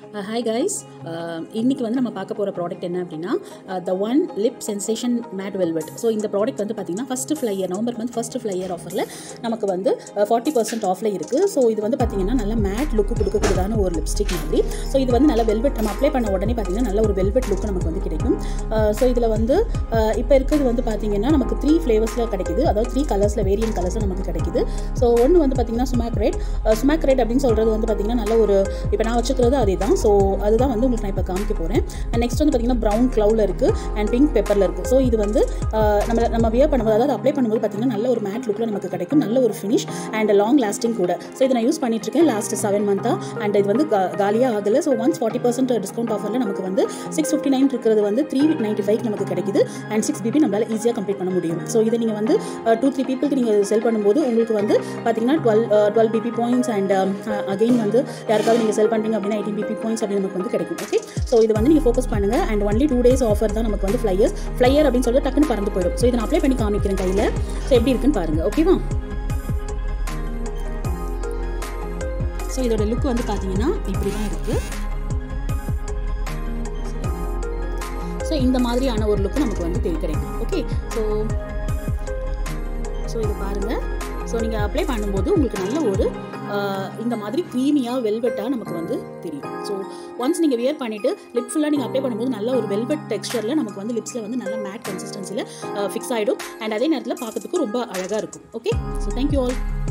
hi guys இன்னைக்கு வந்து நம்ம பார்க்க போகிற ப்ராடக்ட் என்ன அப்படின்னா the one lip sensation matte velvet so இந்த ப்ராடக்ட் வந்து பார்த்தீங்கன்னா first flyer November month first flyer ஆஃபரில் நமக்கு வந்து ஃபார்ட்டி பர்சன்ட் ஆஃபில் இருக்குது ஸோ இது வந்து பார்த்தீங்கன்னா நல்ல மேட் லுக்கு கொடுக்கக்கூடியதான ஒரு லிப்ஸ்டிக் மாதிரி ஸோ இது வந்து நல்ல வெல்வெட் நம்ம அப்ளை பண்ண உடனே பார்த்தீங்கன்னா நல்ல ஒரு வெல்வெட் லுக் நமக்கு வந்து கிடைக்கும் ஸோ இதில் வந்து இப்போ இருக்கிறது வந்து பார்த்தீங்கன்னா நமக்கு த்ரீ ஃப்ளேவர்ஸில் கிடைக்குது அதாவது த்ரீ கலர்ஸில் வேரியன் கலர்ஸில் நமக்கு கிடைக்குது ஸோ ஒன்று வந்து பார்த்தீங்கன்னா சுமாக் ரேட் சுமாக் ரேட் அப்படின்னு சொல்கிறது வந்து பார்த்தீங்கன்னா நல்ல ஒரு இப்போ நான் வச்சுக்கிறது அதே தான் ஸோ அதுதான் வந்து உங்களுக்கு நான் இப்போ காமிக்க போகிறேன் அண்ட் நெக்ஸ்ட் வந்து பார்த்தீங்கன்னா ப்ரௌன் க்ளவுல இருக்குது அண்ட் பிங்க் பெப்பரில் இருக்குது ஸோ இது வந்து ஆஹ், நம்ம நம்ம வியர் பண்ணும்போது அதாவது அப்ளை பண்ணும்போது பார்த்தீங்கன்னா நல்ல ஒரு மேட் லுக்கில் நமக்கு கிடைக்கும் நல்ல ஒரு ஃபினிஷ் அண்ட் லாங் லாஸ்டிங் கூட ஸோ இதை நான் யூஸ் பண்ணிட்டு இருக்கேன் லாஸ்ட் செவன் மந்த்தாக அண்ட் இது வந்து கா- காலியாக ஆகலை so once forty percent discount ஆஃபரில் நமக்கு வந்து சிக்ஸ் ஃபிஃப்டி நைன் இருக்கிறது வந்து த்ரீ நைன்ட்டி ஃபைவ் நமக்கு கிடைக்குது அண்ட் சிக்ஸ் பிபி நம்மளால் ஈஸியாக கம்ப்ளீட் பண்ண முடியும் ஸோ இதை நீங்கள் வந்து டூ த்ரீ பீப்புளுக்கு நீங்கள் செல் பண்ணும்போது உங்களுக்கு வந்து பார்த்தீங்கன்னா twelve twelve BB points and again வந்து யாருக்காவது நீங்கள் செல் பண்ணுறீங்க அப்படின்னா எயிட்டீன் பிபி பாயிண்ட்ஸ் அப்படி நமக்கு வந்து கிடைக்கும் ஓகே ஸோ இது வந்து நீங்கள் ஃபோக்கஸ் பண்ணுங்கள் and only two days offer தான் நமக்கு வந்து ஃப்ளையர்ஸ் ஃப்ளையர் அப்படின்னு சொல்லிட்டு டக்குன்னு பறந்து போயிடும் ஸோ இதை நான் அப்ளை பண்ணி காமிக்கிறேன் கையில் ஸோ எப்படி இருக்குன்னு பாருங்கள் ஓகேவா ஸோ இதோட லுக் வந்து பார்த்தீங்கன்னா இப்படி தான் இருக்குது ஸோ இந்த மாதிரியான ஒரு லுக்கு நமக்கு வந்து தெரி கிடைக்கும் ஓகே ஸோ ஸோ இது பாருங்கள் ஸோ நீங்கள் அப்ளை பண்ணும்போது உங்களுக்கு நல்ல ஒரு ஆஹ், இந்த மாதிரி க்ரீமியாக வெல்வெட்டாக நமக்கு வந்து தெரியும் ஸோ ஒன்ஸ் நீங்கள் வியர் பண்ணிவிட்டு லிப் ஃபுல்லாக நீங்கள் அப்ளை பண்ணும்போது நல்ல ஒரு வெல்வெட் டெக்ஸ்டரில் நமக்கு வந்து லிப்ஸில் வந்து நல்ல மேட் கன்சிஸ்டன்சியில் ஃபிக்ஸ் ஆகிடும் அண்ட் அதே நேரத்தில் பார்க்கறதுக்கு ரொம்ப அழகாக இருக்கும் ஓகே ஸோ தேங்க்யூ ஆல்